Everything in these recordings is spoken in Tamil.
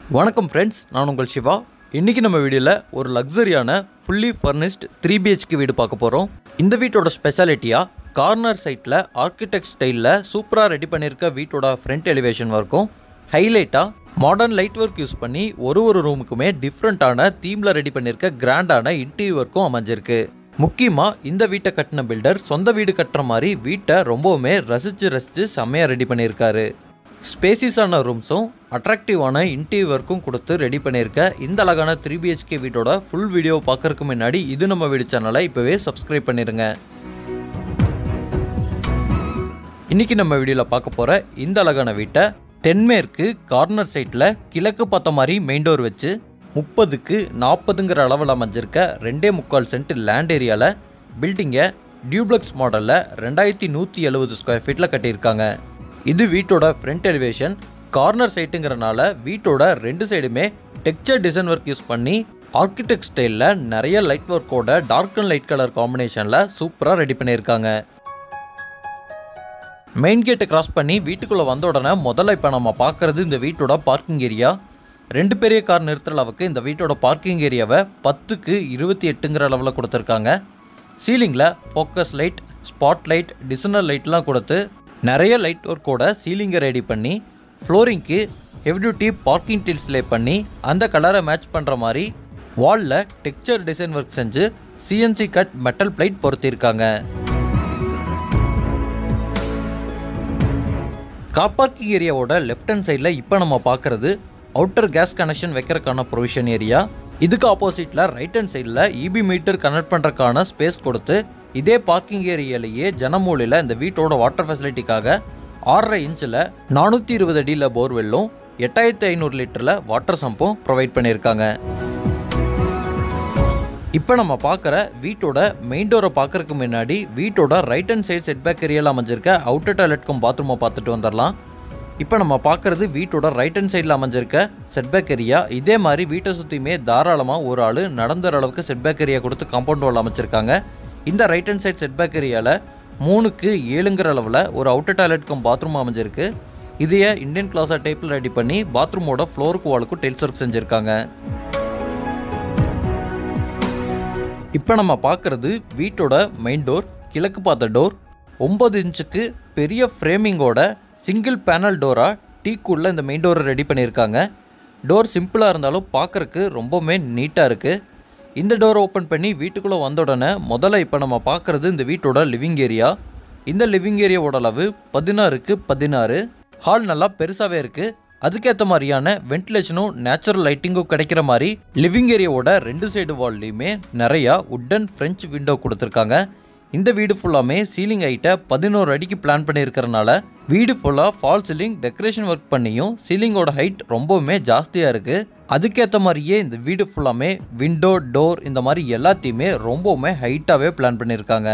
வணக்கம் ஃப்ரெண்ட்ஸ் நான் உங்கள் சிவா இன்றைக்கி நம்ம வீடியோவில் ஒரு லக்ஸரியான ஃபுல்லி ஃபர்னிஷ்ட் த்ரீ பிஹெச்கே வீடு பார்க்க போகிறோம் இந்த வீட்டோட ஸ்பெஷாலிட்டியாக கார்னர் சைட்டில் ஆர்கிடெக்ட் ஸ்டைலில் சூப்பராக ரெடி பண்ணியிருக்க வீட்டோட ஃப்ரண்ட் எலிவேஷன் ஒர்க்கும் ஹைலைட்டாக மாடர்ன் லைட் ஒர்க் யூஸ் பண்ணி ஒரு ஒரு ரூமுக்குமே டிஃப்ரெண்ட்டான தீமில் ரெடி பண்ணியிருக்க கிராண்டான இன்டீரியர் ஒர்க்கும் அமைஞ்சிருக்கு முக்கியமாக இந்த வீட்டை கட்டின பில்டர் சொந்த வீடு கட்டுற மாதிரி வீட்டை ரொம்பவுமே ரசித்து ரசித்து செம்மையாக ரெடி பண்ணியிருக்காரு ஸ்பேசிஸான ரூம்ஸும் அட்ராக்டிவான இன்டீரியர் ஒர்க்கும் கொடுத்து ரெடி பண்ணியிருக்க இந்த அழகான த்ரீ பிஹெச்கே வீட்டோட ஃபுல் வீடியோ பார்க்கறதுக்கு முன்னாடி இது நம்ம வீடு சேனலை இப்போவே சப்ஸ்கிரைப் பண்ணிடுங்க இன்னைக்கு நம்ம வீடியோவில் பார்க்க போகிற இந்த அழகான வீட்டை தென்மேற்கு கார்னர் சைட்டில் கிழக்கு பார்த்த மாதிரி மெயின் டோர் வச்சு முப்பதுக்கு நாற்பதுங்கிற அளவில் அமைஞ்சிருக்க ரெண்டே முக்கால் சென்ட் லேண்ட் ஏரியாவில் பில்டிங்கை டியூப்ளக்ஸ் மாடலில் ரெண்டாயிரத்தி நூற்றி எழுபது ஸ்கொயர் ஃபீட்டில் கட்டியிருக்காங்க இது வீட்டோட ஃப்ரண்ட் எலிவேஷன் கார்னர் சைட்டுங்கிறனால வீட்டோட ரெண்டு சைடுமே டெக்ஸ்சர் டிசைன் ஒர்க் யூஸ் பண்ணி ஆர்கிடெக்ட் ஸ்டைலில் நிறைய லைட் ஒர்க்கோட டார்க் அண்ட் லைட் கலர் காம்பினேஷனில் சூப்பராக ரெடி பண்ணியிருக்காங்க மெயின் கேட்டை கிராஸ் பண்ணி வீட்டுக்குள்ளே வந்த உடனே முதல்ல இப்போ நம்ம பார்க்குறது இந்த வீட்டோட பார்க்கிங் ஏரியா ரெண்டு பெரிய கார் நிறுத்துற அளவுக்கு இந்த வீட்டோட பார்க்கிங் ஏரியாவை பத்துக்கு இருபத்தி எட்டுங்கிற அளவில் கொடுத்துருக்காங்க சீலிங்கில் ஃபோக்கஸ் லைட் ஸ்பாட் லைட் டிசனல் லைட்லாம் கொடுத்து நிறைய லைட் ஒர்க்கோட சீலிங்கை ரெடி பண்ணி ஃப்ளோரிங்க்கு heavy duty parking tiles lay பண்ணி அந்த கலரை மேட்ச் பண்ணுற மாதிரி வாலில் டெக்ஸ்சர் டிசைன் ஒர்க் செஞ்சு சிஎன்சி கட் மெட்டல் பிளேட் பொருத்தியிருக்காங்க கார் பார்க்கிங் ஏரியாவோட லெஃப்ட் ஹேண்ட் சைடில் இப்போ நம்ம பார்க்குறது அவுட்டர் கேஸ் கனெக்ஷன் வைக்கிறதுக்கான ப்ரொவிஷன் ஏரியா இதுக்கு ஆப்போசிட்டில் ரைட் ஹேண்ட் சைடில் இபி மீட்டர் கனெக்ட் பண்ணுறதுக்கான ஸ்பேஸ் கொடுத்து இதே பார்க்கிங் ஏரியாலேயே ஜனமூலையில் இந்த வீட்டோட வாட்டர் ஃபெசிலிட்டிக்காக ஆறரை இன்ச்சில் நானூற்றி இருபது அடியில் போர்வெல்லும் எட்டாயிரத்தி ஐநூறு லிட்டரில் வாட்டர் சம்பும் ப்ரொவைட் பண்ணியிருக்காங்க இப்போ நம்ம பார்க்குற வீட்டோட மெயின் டோரை பார்க்கறதுக்கு முன்னாடி வீட்டோட ரைட் ஹேண்ட் சைடு செட்பேக் ஏரியாவில் அமைஞ்சிருக்க அவுட்டர் டாய்லெட்க்கும் பாத்ரூமை பார்த்துட்டு வந்துடலாம் இப்போ நம்ம பார்க்குறது வீட்டோட ரைட் ஹேண்ட் சைடில் அமைஞ்சிருக்க செட்பேக் ஏரியா இதே மாதிரி வீட்டை சுற்றியுமே தாராளமாக ஒரு ஆள் நடந்துற அளவுக்கு செட்பேக் ஏரியா கொடுத்து காம்பவுண்ட் வால் அமைச்சிருக்காங்க இந்த ரைட் ஹேண்ட் சைடு செட்பேக் ஏரியாவில் மூணுக்கு ஏழுங்கிற அளவில் ஒரு அவுட்டர் டாய்லெட்க்கும் பாத்ரூம் அமைஞ்சிருக்கு இதையே இந்தியன் கிளாஸா டைப்பில் ரெடி பண்ணி பாத்ரூமோட ஃப்ளோருக்கு வாலுக்கும் டெல்ஸ் ஒர்க் செஞ்சுருக்காங்க இப்போ நம்ம பார்க்குறது வீட்டோட மெயின் டோர் கிழக்கு பார்த்த டோர் ஒம்பது இன்ச்சுக்கு பெரிய ஃப்ரேமிங்கோட சிங்கிள் பேனல் டோராக டீக்குள்ளே இந்த மெயின் டோரை ரெடி பண்ணியிருக்காங்க டோர் சிம்பிளாக இருந்தாலும் பார்க்குறக்கு ரொம்பவுமே நீட்டாக இருக்குது இந்த டோரை ஓப்பன் பண்ணி வீட்டுக்குள்ளே வந்த உடனே முதல்ல இப்போ நம்ம பார்க்குறது இந்த வீட்டோட லிவிங் ஏரியா இந்த லிவிங் ஏரியாவோட அளவு பதினாறுக்கு பதினாறு ஹால் நல்லா பெருசாகவே இருக்குது அதுக்கேற்ற மாதிரியான வென்டிலேஷனும் நேச்சுரல் லைட்டிங்கும் கிடைக்கிற மாதிரி லிவிங் ஏரியாவோட ரெண்டு சைடு வால்லையுமே நிறையா உட்டன் ஃப்ரெஞ்ச் விண்டோ கொடுத்துருக்காங்க இந்த வீடு ஃபுல்லாமே சீலிங் ஹைட்டை பதினோரு அடிக்கு பிளான் பண்ணியிருக்கிறனால வீடு ஃபுல்லாக ஃபால் சீலிங் டெக்கரேஷன் ஒர்க் பண்ணியும் சீலிங்கோட ஹைட் ரொம்பவுமே ஜாஸ்தியாக இருக்குது அதுக்கேற்ற மாதிரியே இந்த வீடு ஃபுல்லாமே விண்டோ டோர் இந்த மாதிரி எல்லாத்தையுமே ரொம்பவுமே ஹைட்டாகவே பிளான் பண்ணியிருக்காங்க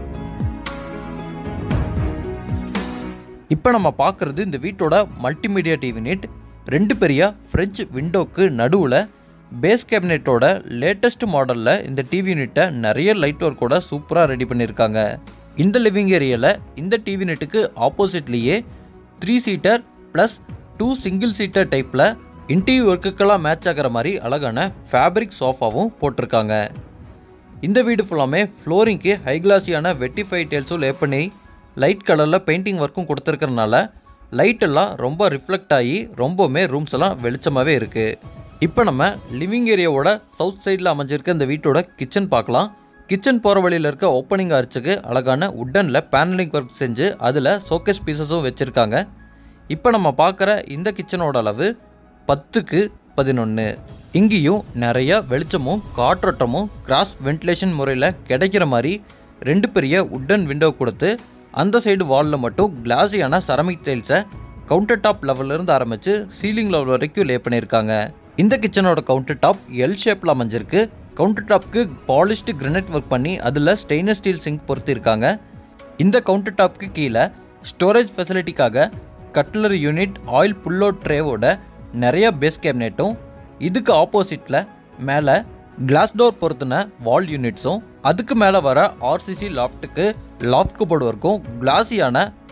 இப்போ நம்ம பார்க்குறது இந்த வீட்டோட மல்டிமீடியா டிவி யூனிட் ரெண்டு பெரிய ஃப்ரெஞ்சு விண்டோக்கு நடுவில் பேஸ் கேபினெட்டோட லேட்டஸ்ட் மாடலில் இந்த டிவி யூனிட்டை நிறைய லைட் ஒர்க்கோட சூப்பராக ரெடி பண்ணியிருக்காங்க இந்த லிவிங் ஏரியாவில் இந்த டிவி யூனிட்டுக்கு ஆப்போசிட்லேயே three seater plus two single seater டைப்பில் இன்டீரியர் ஒர்க்குக்கெல்லாம் மேட்ச் ஆகிற மாதிரி அழகான ஃபேப்ரிக் சோஃபாவும் போட்டிருக்காங்க இந்த வீடு ஃபுல்லாமே ஃப்ளோரிங்க்கு ஹை கிளாஸியான வெட்டிஃபை டேல்ஸும் லே பண்ணி லைட் கலரில் பெயிண்டிங் ஒர்க்கும் கொடுத்துருக்கறனால லைட் எல்லாம் ரொம்ப ரிஃப்ளெக்ட் ஆகி ரொம்பவுமே ரூம்ஸ் எல்லாம் வெளிச்சமாகவே இருக்குது இப்போ நம்ம லிவிங் ஏரியாவோட சவுத் சைடில் அமைஞ்சிருக்க இந்த வீட்டோட கிச்சன் பார்க்கலாம் கிச்சன் போகிற வழியில் இருக்க ஓப்பனிங் ஆர்ச்சுக்கு அழகான உட்டனில் பேனலிங் ஒர்க் செஞ்சு அதில் ஷோகேஸ் பீசஸும் வச்சுருக்காங்க இப்போ நம்ம பார்க்குற இந்த கிச்சனோட அளவு பத்துக்கு பதினொன்று இங்கேயும் நிறைய வெளிச்சமும் காற்றோட்டமும் கிராஸ் வென்டிலேஷன் முறையில் கிடைக்கிற மாதிரி ரெண்டு பெரிய உட்டன் விண்டோ கொடுத்து அந்த சைடு வாலில் மட்டும் கிளாஸியான செரமிக் டைல்ஸை கவுண்டர் டாப் லெவல்லேருந்து ஆரம்பித்து சீலிங் லெவல் வரைக்கும் லே பண்ணியிருக்காங்க இந்த கிச்சனோட கவுண்டர் டாப் எல் ஷேப்பில் அமைஞ்சிருக்கு கவுண்டர் டாப்க்கு பாலிஷ்டு கிரனைட் ஒர்க் பண்ணி அதில் ஸ்டெயின்லெஸ் ஸ்டீல் சிங்க் பொருத்திருக்காங்க இந்த கவுண்டர் டாப்க்கு கீழே ஸ்டோரேஜ் ஃபெசிலிட்டிக்காக கட்லரி யூனிட் ஆயில் புல்லோட் ட்ரேவோட நிறைய பேஸ் கேபினெட்டும் இதுக்கு ஆப்போசிட்டில் மேலே கிளாஸ் டோர் பொருத்தின வால் யூனிட்ஸும் அதுக்கு மேலே வர ஆர்சிசி லாஃப்ட்டுக்கு லாஃப்ட் கபோர்டு ஒர்க்கும் கிளாஸியான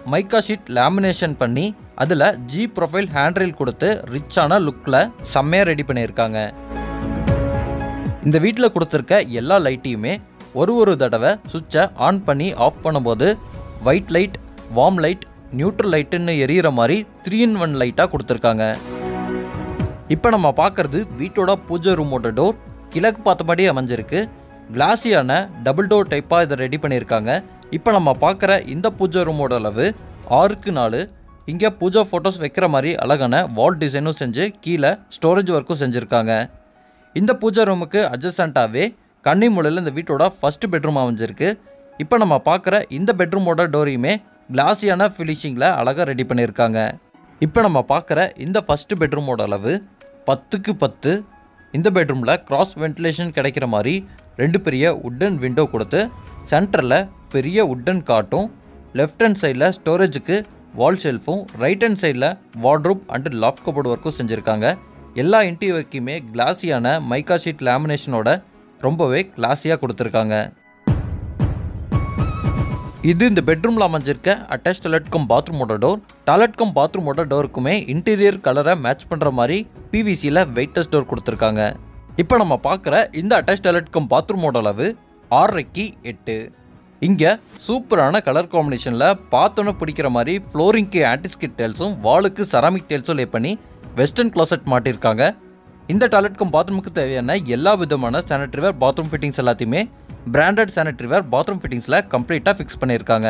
மைக்கா ஷீட் லேமினேஷன் பண்ணி அதில் ஜி ப்ரொஃபைல் ஹேண்ட்ரெயில் கொடுத்து ரிச்சான லுக்கில் செம்மையாக ரெடி பண்ணியிருக்காங்க இந்த வீட்டில் கொடுத்துருக்க எல்லா லைட்டையுமே ஒரு ஒரு தடவை சுவிட்சை ஆன் பண்ணி ஆஃப் பண்ணும்போது white light warm light neutral லைட்டுன்னு எரியிற மாதிரி த்ரீ இன் ஒன் லைட்டாக கொடுத்துருக்காங்க இப்போ நம்ம பார்க்குறது வீட்டோட பூஜை ரூமோட டோர் கிழக்கு பார்த்தபடி அமைஞ்சிருக்கு கிளாஸியான டபுள் டோர் டைப்பாக இதை ரெடி பண்ணியிருக்காங்க இப்போ நம்ம பார்க்குற இந்த பூஜை ரூமோட அளவு ஆறுக்கு நாலு இங்கே பூஜா ஃபோட்டோஸ் வைக்கிற மாதிரி அழகான வால் டிசைனும் செஞ்சு கீழே ஸ்டோரேஜ் ஒர்க்கும் செஞ்சுருக்காங்க இந்த பூஜா ரூமுக்கு அட்ஜஸ்டண்ட்டாகவே கன்னிமூலையில் இந்த வீட்டோட ஃபஸ்ட் பெட்ரூம் அமைஞ்சிருக்கு இப்போ நம்ம பார்க்குற இந்த பெட்ரூமோட டோரையுமே கிளாஸியான ஃபினிஷிங்கில் அழகாக ரெடி பண்ணியிருக்காங்க இப்போ நம்ம பார்க்குற இந்த ஃபஸ்ட்டு பெட்ரூமோட அளவு பத்துக்கு பத்து இந்த பெட்ரூமில் கிராஸ் வென்டிலேஷன் கிடைக்கிற மாதிரி ரெண்டு பெரிய உட்டன் விண்டோ கொடுத்து சென்டரில் பெரிய உட்டன் காட்டும் லெஃப்ட் ஹேண்ட் சைடில் ஸ்டோரேஜுக்கு வால் ஷெல்ஃபும் ரைட் ஹேண்ட் சைடில் வார்ட்ரூப் அண்டு லாஃப்ட் கபோர்டு ஒர்க்கும் செஞ்சுருக்காங்க எல்லா இன்டீரியருக்குமே கிளாஸியான மைக்கா ஷீட் லேமினேஷனோட ரொம்பவே கிளாஸியாக கொடுத்துருக்காங்க இது இந்த பெட்ரூமில் அமைஞ்சிருக்க அட்டாச் டாய்லெட் கம் பாத்ரூமோட டோர் டாய்லெட் கம் பாத்ரூமோட டோருக்குமே இன்டீரியர் கலரை மேட்ச் பண்ணுற மாதிரி பிவிசியில் வெயிட்டஸ் டோர் கொடுத்துருக்காங்க இப்போ நம்ம பார்க்குற இந்த அட்டாச் டாய்லெட் கம் பாத்ரூமோட அளவு ஆறரைக்கு எட்டு இங்கே சூப்பரான கலர் காம்பினேஷனில் பார்த்தோன்னே பிடிக்கிற மாதிரி ஃப்ளோரிங்க்கு ஆன்டிஸ்கிட் டேல்ஸும் வாலுக்கு செராமிக் டேல்ஸும் லே பண்ணி வெஸ்டர்ன் க்ளாசெட் மாட்டியிருக்காங்க இந்த டாய்லெட் கம் பாத்ரூமுக்கு தேவையான எல்லா விதமான சானிட்டரி வேர் பாத்ரூம் ஃபிட்டிங்ஸ் எல்லாத்தையுமே பிராண்டட் சானிட்டரி வேர் பாத்ரூம் ஃபிட்டிங்ஸில் கம்ப்ளீட்டாக ஃபிக்ஸ் பண்ணியிருக்காங்க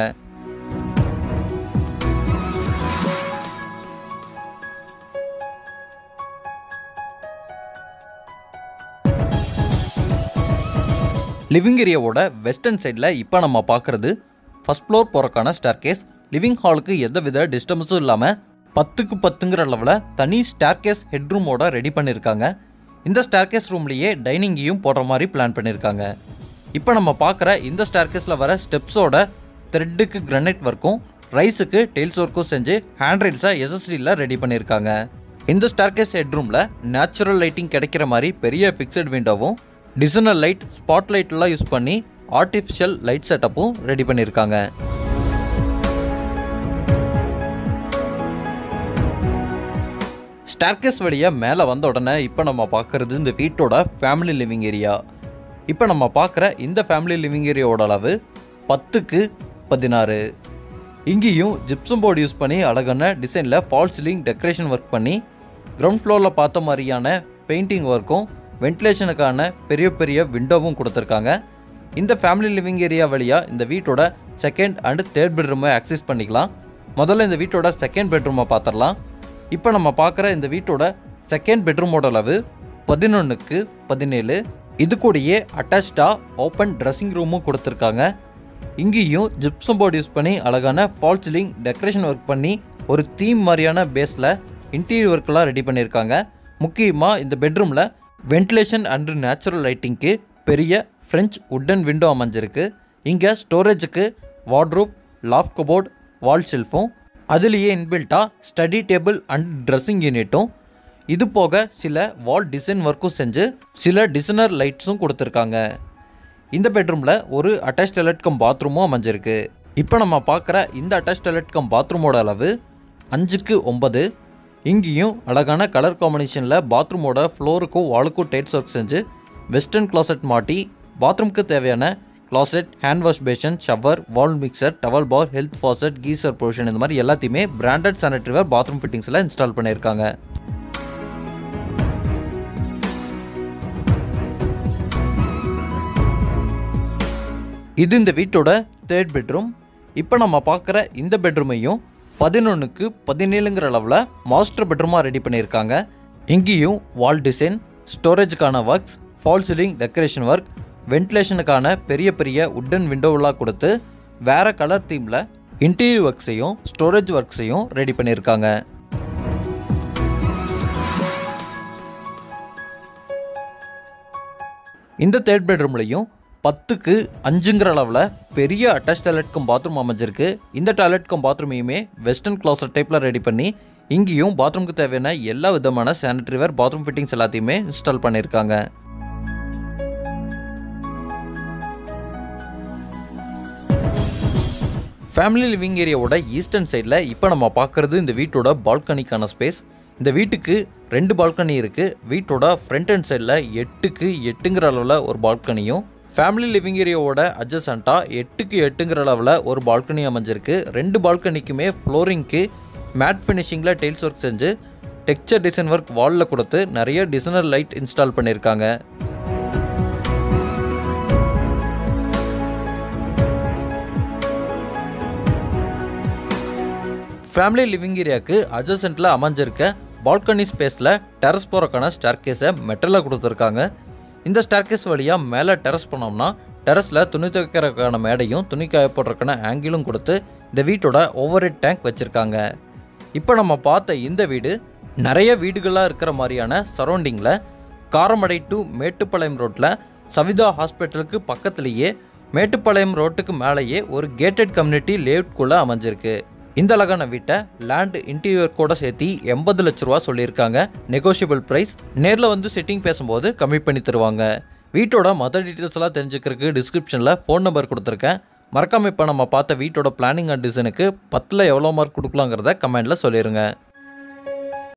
லிவிங் ஏரியாவோட வெஸ்டர்ன் சைடில் இப்போ நம்ம பார்க்குறது ஃபஸ்ட் ஃப்ளோர் போகிறக்கான ஸ்டார் கேஸ் லிவிங் ஹாலுக்கு எந்த வித டிஸ்டர்பன்ஸும் இல்லாமல் பத்துக்கு பத்துங்கிற அளவில் தனி ஸ்டார் கேஸ் ஹெட்ரூமோட ரெடி பண்ணியிருக்காங்க இந்த ஸ்டார் கேஸ் ரூம்லேயே டைனிங்கையும் போடுற மாதிரி பிளான் பண்ணியிருக்காங்க இப்போ நம்ம பார்க்குற இந்த ஸ்டார் கேஸில் வர ஸ்டெப்ஸோட த்ரெட்டுக்கு கிரனைட் ஒர்க்கும் ரைஸுக்கு டெயில்ஸ் ஒர்க்கும் செஞ்சு ஹேண்ட் ரைல்ஸை எஸ்எஸ்டியில் ரெடி பண்ணியிருக்காங்க இந்த ஸ்டார்கேஸ் ஹெட்ரூமில் நேச்சுரல் லைட்டிங் கிடைக்கிற மாதிரி பெரிய ஃபிக்ஸட் விண்டோவும் டிசைனர் லைட் ஸ்பாட் லைட்லாம் யூஸ் பண்ணி ஆர்டிஃபிஷியல் லைட் செட்டப்பும் ரெடி பண்ணியிருக்காங்க ஸ்டார்கேஸ் வழியாக மேலே வந்த உடனே இப்போ நம்ம பார்க்குறது இந்த வீட்டோட ஃபேமிலி லிவிங் ஏரியா இப்போ நம்ம பார்க்குற இந்த ஃபேமிலி லிவிங் ஏரியாவோட அளவு பத்துக்கு பதினாறு இங்கேயும் ஜிப்சம் போர்டு யூஸ் பண்ணி அழகான டிசைனில் ஃபால் சீலிங் டெக்கரேஷன் ஒர்க் பண்ணி கிரவுண்ட் ஃப்ளோரில் பார்த்த மாதிரியான பெயிண்டிங் ஒர்க்கும் வென்டிலேஷனுக்கான பெரிய பெரிய விண்டோவும் கொடுத்துருக்காங்க இந்த ஃபேமிலி லிவிங் ஏரியா வழியாக இந்த வீட்டோட செகண்ட் அண்ட் தேர்ட் பெட்ரூமை ஆக்சஸ் பண்ணிக்கலாம் முதல்ல இந்த வீட்டோட செகண்ட் பெட்ரூமை பார்த்துடலாம் இப்போ நம்ம பார்க்குற இந்த வீட்டோட செகண்ட் பெட்ரூமோட அளவு பதினொன்றுக்கு பதினேழு இது கூடயே அட்டாச்சாக ஓப்பன் ட்ரெஸ்ஸிங் ரூமும் கொடுத்துருக்காங்க இங்கேயும் ஜிப்சம் போர்டு யூஸ் பண்ணி அழகான ஃபால் சீலிங் டெக்கரேஷன் ஒர்க் பண்ணி ஒரு தீம் மாதிரியான பேஸில் இன்டீரியர் ஒர்க்கெல்லாம் ரெடி பண்ணியிருக்காங்க முக்கியமாக இந்த பெட்ரூமில் வென்டிலேஷன் அண்ட் நேச்சுரல் லைட்டிங்க்கு பெரிய ஃப்ரெஞ்ச் உட்டன் விண்டோ அமைஞ்சிருக்கு இங்கே ஸ்டோரேஜுக்கு வார்ட்ரூப் லாஃப்ட் கபோர்ட் வால் ஷெல்ஃபும் அதுலேயே இன்பில்ட்டாக ஸ்டடி டேபிள் அண்ட் ட்ரெஸ்ஸிங் யூனிட்டும் இது போக சில வால் டிசைன் ஒர்க்கும் செஞ்சு சில டிசைனர் லைட்ஸும் கொடுத்துருக்காங்க இந்த பெட்ரூமில் ஒரு அட்டாச் டாய்லெட் கம் பாத்ரூமும் அமைஞ்சிருக்கு இப்போ நம்ம பார்க்குற இந்த அட்டாச் டாய்லெட் கம் பாத்ரூமோட அளவு அஞ்சுக்கு ஒன்பது இங்கேயும் அழகான கலர் காம்பினேஷனில் பாத்ரூமோட ஃப்ளோருக்கும் வாலுக்கும் டைட்ஸ் ஒர்க் செஞ்சு வெஸ்டர்ன் கிளாசெட் மாட்டி பாத்ரூம்க்கு தேவையான closet hand wash basin shower wall mixer towel bar health faucet geyser position இந்த மாதிரி எல்லாத்தையுமே பிராண்டட் சானிட்டரி வேர் பாத்ரூம் ஃபிட்டிங்ஸில் இன்ஸ்டால் பண்ணியிருக்காங்க இது இந்த வீட்டோட தேர்ட் பெட்ரூம் இப்போ நம்ம பார்க்குற இந்த பெட்ரூமையும் பதினொன்றுக்கு பதினேழுங்கிற அளவில் மாஸ்டர் பெட்ரூமாக ரெடி பண்ணியிருக்காங்க இங்கேயும் வால் டிசைன் ஸ்டோரேஜுக்கான works false ceiling decoration work வென்டிலேஷனுக்கான பெரிய பெரிய உட்டன் விண்டோவெலாம் கொடுத்து வேறு கலர் தீமில் இன்டீரியர் ஒர்க்ஸையும் ஸ்டோரேஜ் ஒர்க்ஸையும் ரெடி பண்ணியிருக்காங்க இந்த தேர்ட் பெட்ரூம்லையும் பத்துக்கு அஞ்சுங்கிற அளவில் பெரிய அட்டாச் டாய்லெட் கம் பாத்ரூம் அமைஞ்சிருக்கு இந்த டாய்லெட் கம் பாத்ரூமையுமே வெஸ்டர்ன் க்ளாசர் டைப்பில் ரெடி பண்ணி இங்கேயும் பாத்ரூமுக்கு தேவையான எல்லா விதமான சானிட்டரி வேர் பாத்ரூம் ஃபிட்டிங்ஸ் எல்லாத்தையுமே இன்ஸ்டால் பண்ணியிருக்காங்க ஃபேமிலி லிவிங் ஏரியாவோட ஈஸ்டர்ன் சைடில் இப்போ நம்ம பார்க்குறது இந்த வீட்டோட பால்கனிக்கான ஸ்பேஸ் இந்த வீட்டுக்கு ரெண்டு பால்கனி இருக்குது வீட்டோட ஃப்ரண்ட் அண்ட் சைடில் எட்டுக்கு எட்டுங்கிற அளவில் ஒரு பால்கனியும் ஃபேமிலி லிவிங் ஏரியாவோட அட்ஜசண்ட்டாக எட்டுக்கு எட்டுங்கிற அளவில் ஒரு பால்கனி அமைஞ்சிருக்கு ரெண்டு பால்கனிக்குமே ஃப்ளோரிங்க்கு மேட் ஃபினிஷிங்கில் டெயில்ஸ் ஒர்க் செஞ்சு டெக்ஸ்சர் டிசைன் ஒர்க் வாலில் கொடுத்து நிறைய டிசைனர் லைட் இன்ஸ்டால் பண்ணியிருக்காங்க ஃபேமிலி லிவிங் ஏரியாவுக்கு அட்ஜசண்ட்டில் அமைஞ்சிருக்க பால்கனி ஸ்பேஸில் டெரஸ் போகிறக்கான ஸ்டார்கேஸை மெட்டலில் கொடுத்துருக்காங்க இந்த ஸ்டார்கேஸ் வழியாக மேலே டெரஸ் போனோம்னா டெரஸில் துணி துவைக்கிறதுக்கான மேடையும் துணி காய போடுறதுக்கான ஆங்கிலும் கொடுத்து இந்த வீட்டோட ஓவர் ஹெட் டேங்க் வச்சுருக்காங்க இப்போ நம்ம பார்த்த இந்த வீடு நிறைய வீடுகளாக இருக்கிற மாதிரியான சரௌண்டிங்கில் காரமடை டு மேட்டுப்பாளையம் ரோட்டில் சவிதா ஹாஸ்பிட்டலுக்கு பக்கத்துலேயே மேட்டுப்பாளையம் ரோட்டுக்கு மேலேயே ஒரு கேட்டட் கம்யூனிட்டி லேஅவுட்குள்ளே அமைஞ்சிருக்கு இந்த அழகான வீட்டை லேண்ட் இன்டீரியர் கூட சேர்த்து எண்பது லட்ச ரூபா சொல்லியிருக்காங்க நெகோஷியபிள் ப்ரைஸ் நேரில் வந்து செட்டிங் பேசும்போது கம்மி பண்ணி தருவாங்க வீட்டோட மற்ற டீட்டெயில்ஸ் எல்லாம் தெரிஞ்சுக்கிறதுக்கு டிஸ்கிரிப்ஷனில் ஃபோன் நம்பர் கொடுத்துருக்கேன் மறக்காம இப்போ நம்ம பார்த்த வீட்டோட பிளானிங் அண்ட் டிசைனுக்கு பத்தில் எவ்வளோ மார்க் கொடுக்கலாங்கிறத கமெண்டில் சொல்லிடுங்க